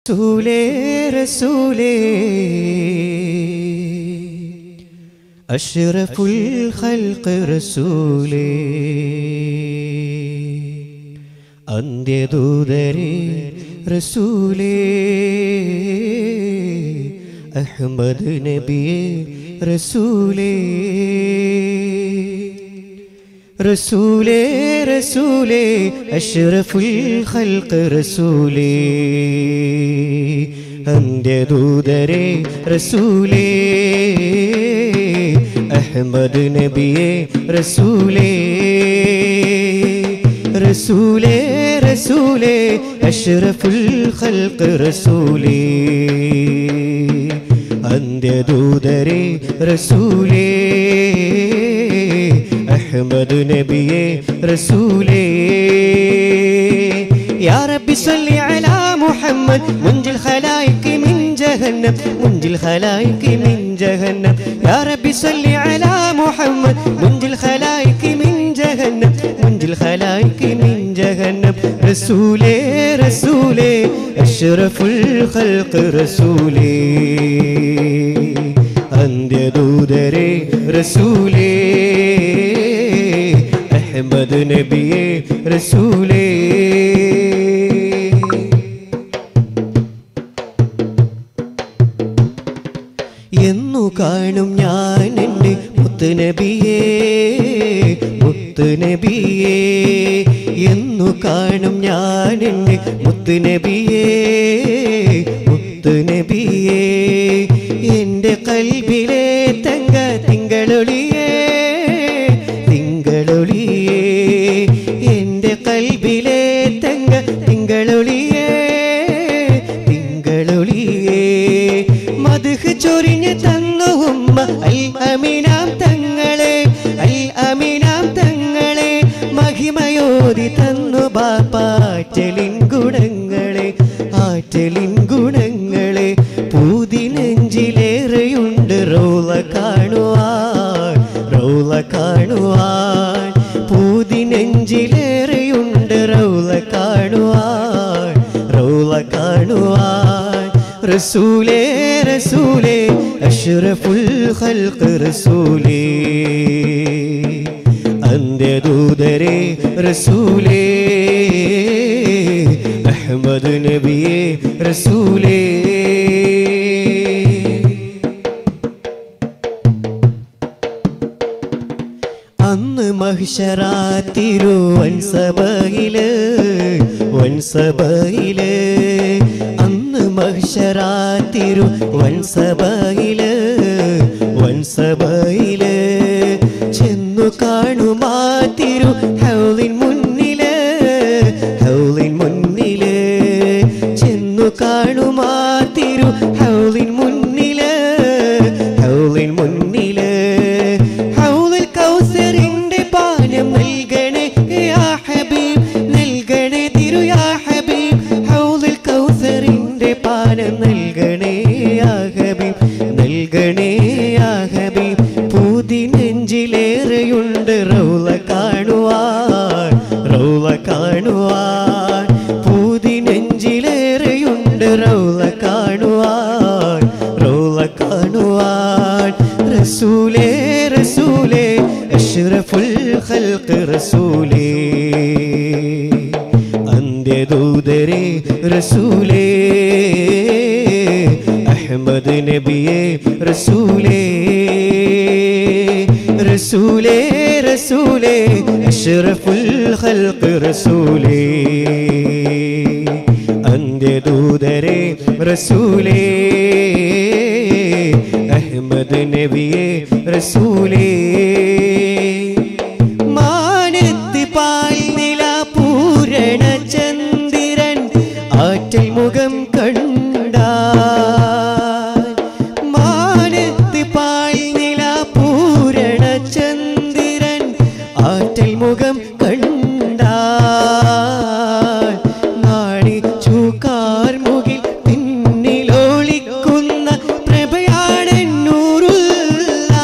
റസൂലേ റസൂലേ അഷ്റഫുൽ ഖൽഖ് റസൂലേ അന്ത്യദൂതരേ റസൂലേ അഹ്മദ് നബിയേ റസൂലേ റസൂലേ റസൂലേ അഷ്റഫുൽ ഖൽഖ് റസൂലേ അന്ത്യദൂതരേ റസൂലേ അഹ്മദ് നബിയേ റസൂലേ റസൂലേ റസൂലേ അഷ്റഫുൽ ഖൽഖ് റസൂലേ അന്ത്യദൂതരേ റസൂലേ അഹ്മദ് നബിയെ റസൂലേ يا ربي صل على محمد منجي الخلائق من جهنم منجي الخلائق من جهنم يا ربي صل على محمد منجي الخلائق من جهنم منجي الخلائق من جهنم رسولي رسولي أشرف الخلق رسولي അന്ത്യദൂതരേ റസൂലേ അഹ്മദ് നബിയേ റസൂലേ എന്നു കാണും ഞാൻ എൻ്റെ മുത്തുനബിയേ മുത്തുനബിയേ എന്നു കാണും ഞാൻ എൻ്റെ മുത്തുനബിയേ മുത്തുനബിയേ എൻ്റെ കൽബിലെ തങ്ക തിങ്കളൊളിയേ തിങ്കളൊളിയേ എൻ്റെ കൽബിലെ തങ്ക തിങ്കളൊളിയേ തിങ്കളൊളിയേ മധുഹ് ചൊരിഞ്ഞ് തന്നു ഉമ്മ അൽ അമീനാം തങ്ങളെ അൽ അമീനാം തങ്ങളെ മഹിമയോതി തന്നു ബാപ്പാറ്റലിൻ ഗുണങ്ങളെ ആറ്റലിൻ ഗുണങ്ങളെ പൂതി നെഞ്ചിലേറെയുണ്ട് റോള കാണുവാൻ റൗള കാണുവാൻ പൂതി നെഞ്ചിലേറെയുണ്ട് റൗള കാണുവാൻ റൗള കാണുവാൻ റസൂലേ റസൂലേ അഷ്റഫുൽ ഖൽഖ് റസൂലേ അന്ത്യദൂതരേ റസൂലേ അഹ്മദ് നബിയേ റസൂലേ അന്ന് മഹിഷറാ തിരുവൻസഭയില് വൻസഭയില് അന്ന് മഹിഷറാ തിരുവൻസഭയില് വൻസഭയില് ചെന്നു കാണുമാ തിരു ഹൗലിൻ മുന്നില് ഹൗലിൻ മുന്നില് ചെന്നു കാണുമാ തിരു ഹൗലിൻ മുന്നില് ഹൗലിൻ മുന്നില് ഹൗലിൽ കൗസറിന്റെ പാനം നൽകണേ യാ ഹബീബ് നൽകണേ തിരു യാ ഹബീബ് ഹൗലിൽ കൗസറിന്റെ പാനം നൽകണേ യാ ഹബീബ് നൽകണേ യാ ഹബീബ് പൂതി നെഞ്ചിലേറെയുണ്ട് റൗല കാണുവാൻ റൗല കാണുവാൻ പൂതി നെഞ്ചിലേറെയുണ്ട് റൗല കാണുവാൻ റൗല കാണുവാൻ റസൂലേ റസൂലേ അഷ്റഫുൽ ഖൽഖ് റസൂലേ അന്ത്യദൂതരേ റസൂലേ അഹ്മദ് നബിയേ റസൂലേ റസൂലേ റസൂലേ അഷ്റഫുൽ ഖൽഖ് റസൂലേ അന്ത്യദൂതരേ റസൂലേ അഹ്മദ് നബിയേ റസൂലേ മാനത്ത് പാൽ നില പൂരണ ചന്ദ്രൻ ആറ്റൽ മുഖം കണ്ട മാനത്ത് പാൽ നില പൂരണ ചന്ദ്രൻ ആറ്റൽ മുഖം കണ്ട നാടി ചൂക്കാർ മുകിൽ പിന്നിലൊളിക്കുന്ന പ്രഭയാണെന്നൂറുള്ള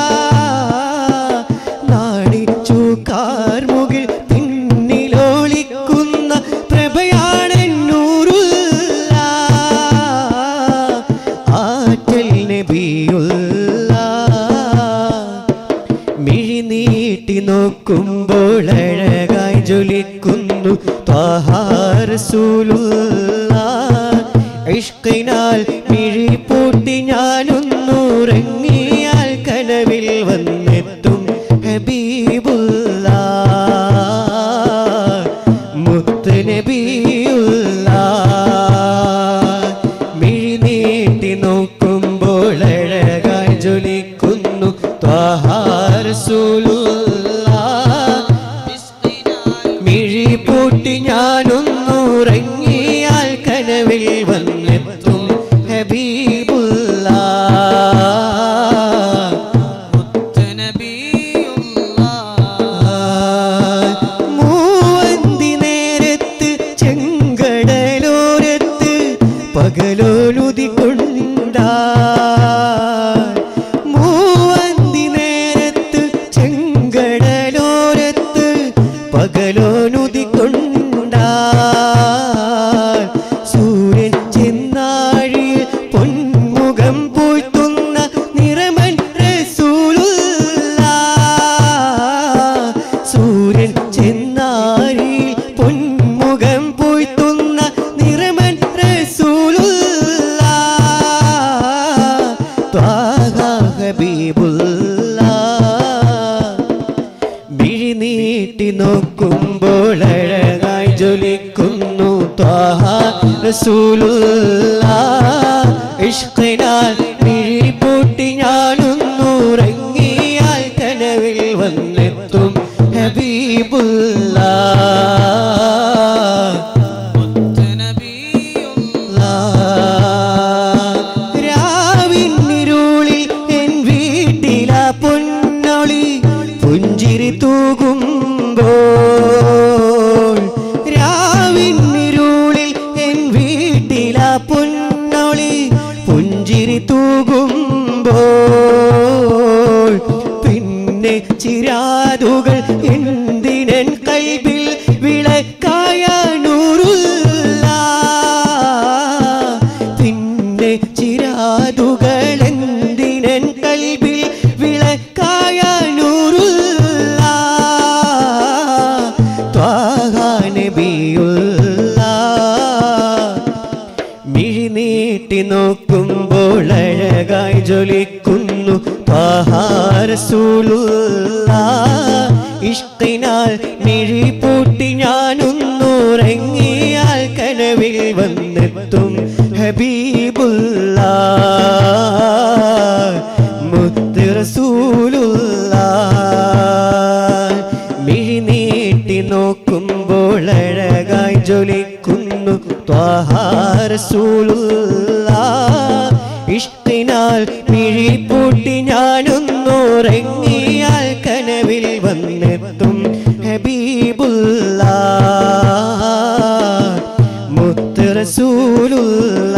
നാടി ചൂക്കാർ മുകിൽ പിന്നിലൊളിക്കുന്ന പ്രഭയാണെന്നൂറുള്ള റസൂലുള്ള ഇഷ്കിനാൽ മിഴി പൂട്ടി ഞാനൊന്നുറങ്ങിയാൽ കനവിൽ വന്നെത്തും ഹബീബുള്ള മുത്ത് നബിയുള്ള മിഴി നീട്ടി നോക്കുമ്പോൾ അഴകായി ജ്വലിക്കുന്നു ത്വാഹ റസൂലുള്ള മിഴി പൂട്ടി ഞാനൊന്നുറങ്ങിയാൽ കനവിൽ വന്നെത്തും ഹബീബുള്ള മൂവന്തി നേരത്ത് ചെങ്കടലോരത്ത് പകലോലുതി കൊണ്ട മൂവന്തി നേരത്ത് ചെങ്കടലോരത്ത് പകലോനുതി കൊണ്ട സൂര്യൻ ചെന്നാഴിയിൽ പൊന്മുഖം പൂഴ്ത്തുന്ന നിറമൻ റസൂലുള്ള സൂര്യൻ ചെന്നാഴിയിൽ പൊന്മുഖം പൂഴ്ത്തുന്ന നിറമൻ റസൂലുള്ള ത്വാഹ ഹബീബുള്ള മിഴി നീട്ടി നോക്കുമ്പോൾ അഴകായി ജ്വലിക്കുന്നു ത്വാഹ റസൂലുള്ള ഇഷ്കിനാൽ മിഴി പൂട്ടി ഞാനൊന്നുറങ്ങിയാൽ കനവിൽ വന്നെത്തും ഹബീബുള്ള രാവിന്നിരുളിൽ എൻ വീട്ടില പൊന്നൊളി പുഞ്ചിരി തൂകുമ്പോൾ രാവിന്നിരുളിൽ എൻ വീട്ടില പൊന്നൊളി പുഞ്ചിരി തൂകുമ്പോൾ പിന്നെ ചിരാതുകൾ എന്തിനൻ കൈബിൽ വിളക്കായ നൂറുള്ള പിന്നെ ചിരാതുകൾ എന്തിനൻ കൽബിൽ വിളക്കായ നൂറുള്ള ത്വാഹ നബിയുള്ള മിഴി നീട്ടി നോക്കുമ്പോൾ അഴകായി ജ്വലിക്കുന്നു റസൂലുള്ള ഇഷ്കിനാൽ മിഴി പൂട്ടി ഞാനൊന്നുറങ്ങിയാൽ കനവിൽ വന്നെത്തും ഹബീബുള്ള മുത്ത് റസൂലുള്ള മിഴി നീട്ടി നോക്കുമ്പോൾ അഴകായി ജ്വലിക്കുന്നു ത്വാഹ റസൂലുള്ള ഇഷ്കിനാൽ മിഴി പൂട്ടി ഞാനൊന്നുറങ്ങിയാൽ കനവിൽ വന്നെത്തും ഹബീബുള്ള മുത്ത് റസൂലുള്ള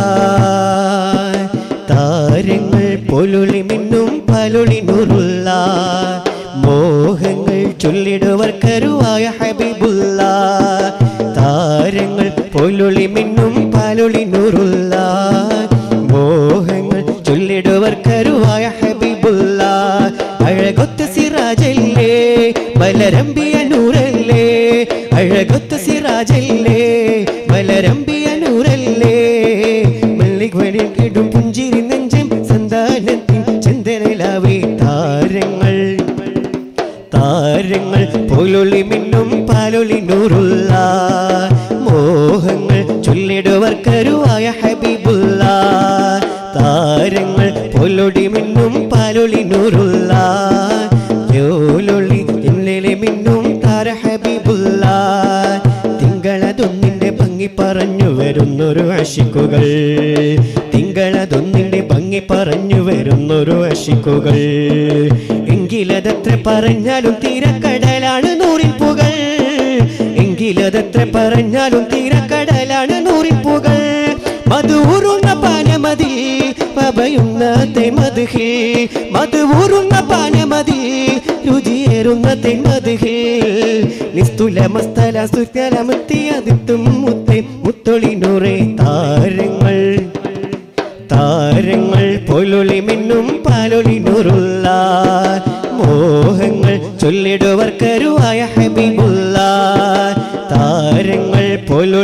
താരങ്ങൾ പൊലുളി മിന്നും പലുളി നുറുള്ള മോഹങ്ങൾ ചൊല്ലിടുവർ കരുവായ ഹബീബുള്ള താരങ്ങൾ പൊലുളി മിന്നും പലുളി നുറുള്ള മോഹങ്ങൾ ചൊല്ലിടുവർ കരുവായ ഹബീബുള്ള അഴകൊത്ത സിറാജല്ലേ മലരമ്പിയ നൂറല്ലേ അഴകൊത്ത സിറാജല്ലേ മലരമ്പിയ നൂറല്ലേ മല്ലിക് കിടും പുഞ്ചിരി നെഞ്ചം സന്താനത്തിൻ ചന്ദനലാവേ താരങ്ങൾ താരങ്ങൾ പോലൊളി മിന്നും പാലൊളി നൂറുള്ള മോഹങ്ങൾ ചൊല്ലിടുവർ കരുവായ ഹബീബുള്ള താരങ്ങൾ പൊലൊടി മിന്നും പാലൊളി നൂറുള്ള ജോലൊളി ഇന്നലെ മിന്നും താര ഹബീബുള്ള തിങ്കളതൊന്നിന്റെ ഭംഗി പറഞ്ഞു വരുന്നൊരു അഷിക്കുകൾ തിങ്കളതൊന്നിന്റെ ഭംഗി പറഞ്ഞു വരുന്നൊരു അഷിക്കുകൾ എങ്കിലതത്ര പറഞ്ഞാലും തീരക്കടലാണ് നൂറിൽ പുകൾ എങ്കിലതത്ര പറഞ്ഞാലും തീരക്കടലാണ് നൂറിൽ പുകൾ മധുറുന്ന പാനമതി പബയുന്ന തെമതുഹേ മധുറുന്ന പാനമതി രുചിയേറുന്ന തെമതുഹേ നിസ്തുല മസ്തല സുത്തലമത്തി അതിത്തും മുത്തെ മുത്തൊളിനൂറെ താരങ്ങൾ താരങ്ങൾ പൊലൊളി മിന്നും പാലൊളി നൂറുള്ള മോഹങ്ങൾ ചൊല്ലിടുവർ കരുവായ ഹബീബുള്ള താരങ്ങൾ പൊലൊളി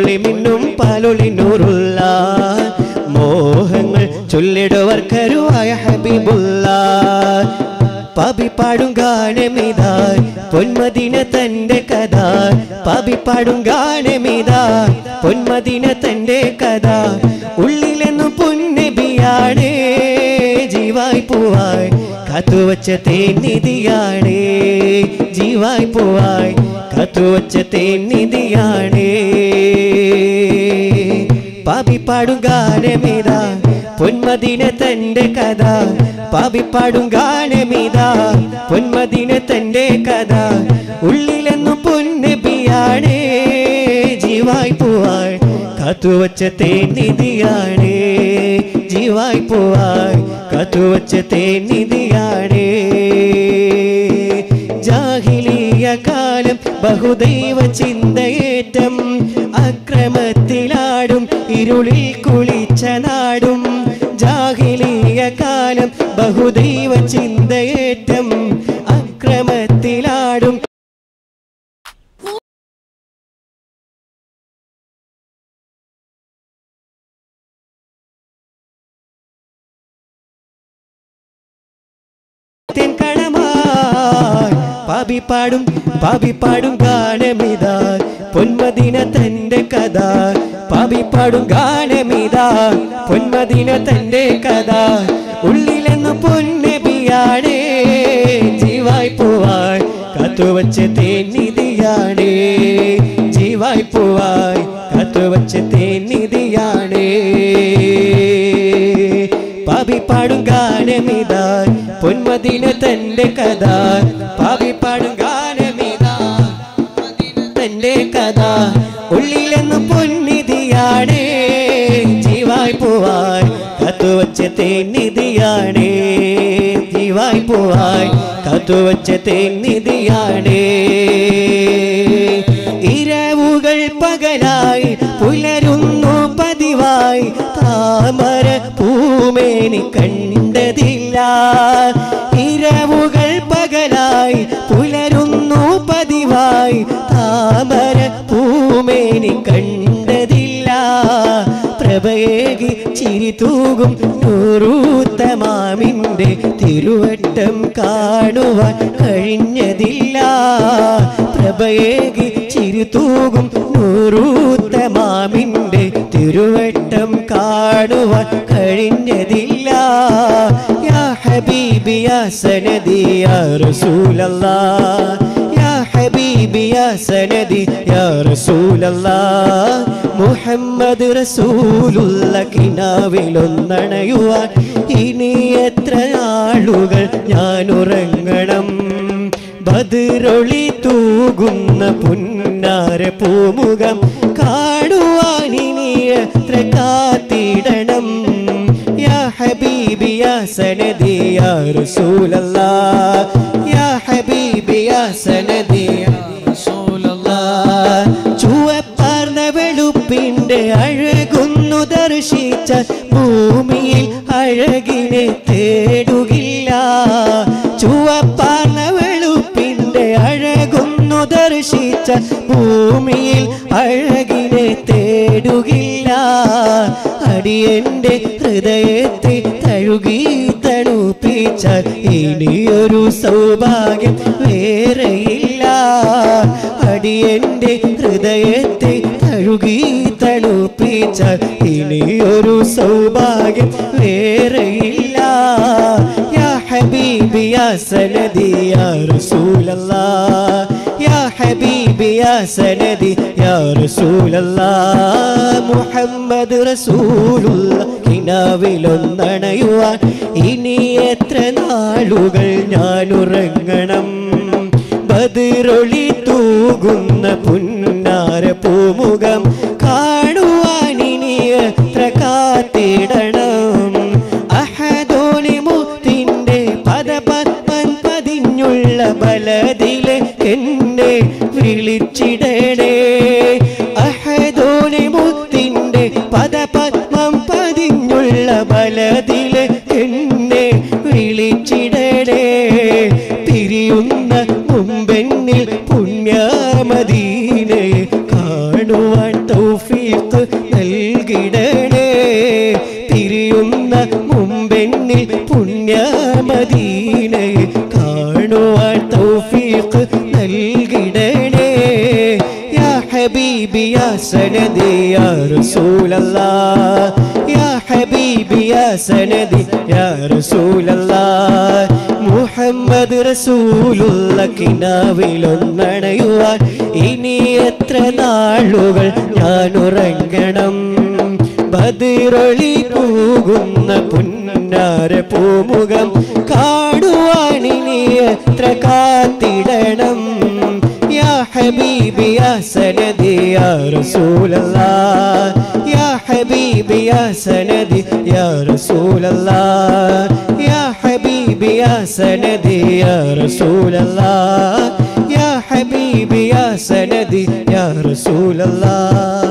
പൊന്നൊളി മിന്നും പാലൊളി നൂറുള്ള മോഹങ്ങൾ ചൊല്ലിടുവർ കരുവായ ഹബീബുള്ള പാപി പാടും ഗാനമിതാ പൊന്മദിന തന്റെ കഥ പാപി പാടും ഗാനമിതാ പൊന്മദിന തന്റെ കഥ ഉള്ളിലെന്നു പൊന്നബിയാണേ ജീവായി പൂവായി കാത്തുവച്ച തേനിധിയാണേ ജീവായി പൂവായി കാത്തുവച്ച തേനിധിയാണേ പാപി പാടും ഗാനമിതാ പൊന്മദിന തന്റെ കഥ പാപി പാടും ഗാനമിതാ പൊന്മദിന തന്റെ കഥ ഉള്ളിലെന്നു പൊന്നബിയാണേ ജീവായി പൂവായി കാത്തുവച്ച തേനിധിയാണേ ജീവായി പൂവായി കാത്തുവച്ച തേനിധിയാണേ ജാഹിലിയ കാലം ബഹുദൈവ ചിന്തയേറ്റം അക്രമത്തിലാടും ഇരുളിൽ കുളിച്ച നാടും ജാഹിലിയ കാലം ബഹുദൈവ ചിന്തയേറ്റം അക്രമത്തിലാടും തെൻ കണമായി പാപി പാടും പാപി പാടും ഗാനമിതാ പൊന്മദിന തന്റെ കഥ പാപി പാടും ഗാനമിതാ പൊന്മദിന തന്റെ കഥ ഉള്ളിലെന്നു പൊന്നബിയാണേ ജീവായി പോവായി കാത്തുവച്ച തേനിധിയാണേ ജീവായി പോവായി കാത്തുവച്ച തേനിധിയാണേ പാപി പാടും ഗാനമിതാ പൊന്മദിന തന്റെ കഥ പാപി പാടും ഗാനമിതാ തന്റെ കഥ ഉള്ളിലെന്ന് പൊന്നിധിയാണേ ജീവായി പോവായി കത്തുവച്ച തേനിധിയാണേ ജീവായി പോവായി കത്തുവച്ച തേനിധിയാണേ ഇരവുകൾ പകലായി പുലരുന്നു പതിവായി താമര പൂമേനി കണ്ടതില്ല ഇരവുകൾ പകലായി പുലരുന്നു പതിവായി താമര പൂമേനി കണ്ടതില്ല പ്രഭയേകി ചിരി തൂകും നൂറൂത്തമാമിൻ്റെ തിരുവട്ടം കാണുവാൻ കഴിഞ്ഞതില്ല പ്രഭയേകി ചിരി തൂകും നൂറൂത്തമാമിൻ്റെ തിരുവട്ടം കാണുവാൻ കഴിഞ്ഞതില്ല യാ ഹബീബി യാ സനദി യാ റസൂലല്ലാ യാ ഹബീബി യാ സനദി യാ റസൂലല്ലാ മുഹമ്മദ് റസൂലുള്ള കിനാവിലൊന്നണയുവാൻ ഇനി എത്ര ആളുകൾ ഞാൻ ഉറങ്ങണം ബദിറൊളി തൂകുന്ന പുന്നാര പൂമുഖം കാണുവാൻ ഇനി എത്ര കാത്തിടണം യാ ഹബീബി യാ സനദി യാ റസൂലല്ലാ യാ ഹബീബി യാ സനദി യാ റസൂലല്ലാ ചുവപ്പാർന്ന വെളുപ്പിന്റെ അഴകുന്നു ദർശിച്ച ഭൂമിയിൽ അഴകിനെ തേടുകില്ല ചുവപ്പാർന്ന വെളുപ്പിന്റെ അഴകുന്നു ദർശിച്ച ഭൂമിയിൽ അഴകിനെ തേടുകില്ല അടിയന്റെ ഹൃദയത്തെ തഴുകി തണുപ്പിച്ച ഇനിയൊരു സൗഭാഗ്യം വേറെയില്ല അടിയന്റെ ഹൃദയത്തെ തഴുകി തണുപ്പിച്ച ഇനിയൊരു സൗഭാഗ്യം വേറെയില്ല യാ ഹബീബി യാ സനദി യാ റസൂലല്ലാ യാ ഹബീബി യാ സനദി യാ റസൂലല്ലാ മുഹമ്മദ് റസൂലുള്ള കിനാവിലൊന്നണയുവാൻ ഇനി എത്ര നാളുകൾ ഞാൻ ഉറങ്ങണം ബദിറൊളി തൂകുന്ന പുന്നാര പൂമുഖം കാണുവാൻ ഇനി എത്ര കാത്തിടണം അഹദോണി മുത്തിന്റെ പദപത്മൻ പതിഞ്ഞുള്ള ബലതിലെ എന്നെ വിളിച്ചിടണേ അഹദോണി മുത്തിന്റെ പദപത്മം പതിഞ്ഞുള്ള ബലതിലെ എന്നെ വിളിച്ചിടണേ പിരിയുന്ന മുമ്പെന്നിൽ പുണ്യമദീനയെ കാണുവാൻ തൗഫീ കാത്തിടണേ തിരിയുന്ന മുമ്പെന്നിൽ പുണ്യമദീനയെ കാണുവാൻ തൗഫീഖ് നൽകിടണേ യാ ഹബീബി യാ സനദി യാ റസൂലല്ലാ യാ ഹബീബി യാ സനദി യാ റസൂലല്ലാ മുഹമ്മദ് റസൂലുള്ള കിനാവിലൊന്നണയുവാൻ ഇനി എത്ര നാളുകൾ ഞാൻ ഉറങ്ങണം ബദിറൊളി പൂകുന്ന പുന്നാര പൂമുഖം കാണുവാൻ ഇനി എത്ര കാത്തിടണം യാ ഹബീബി യാ സനദി യാ റസൂലല്ലാ യാ ഹബീബി യാ സനദി യാ റസൂലല്ലാ യാ ഹബീബി യാ സനദി യാ റസൂലല്ലാ യാ ഹബീബി യാ സനദി യാ റസൂലല്ലാ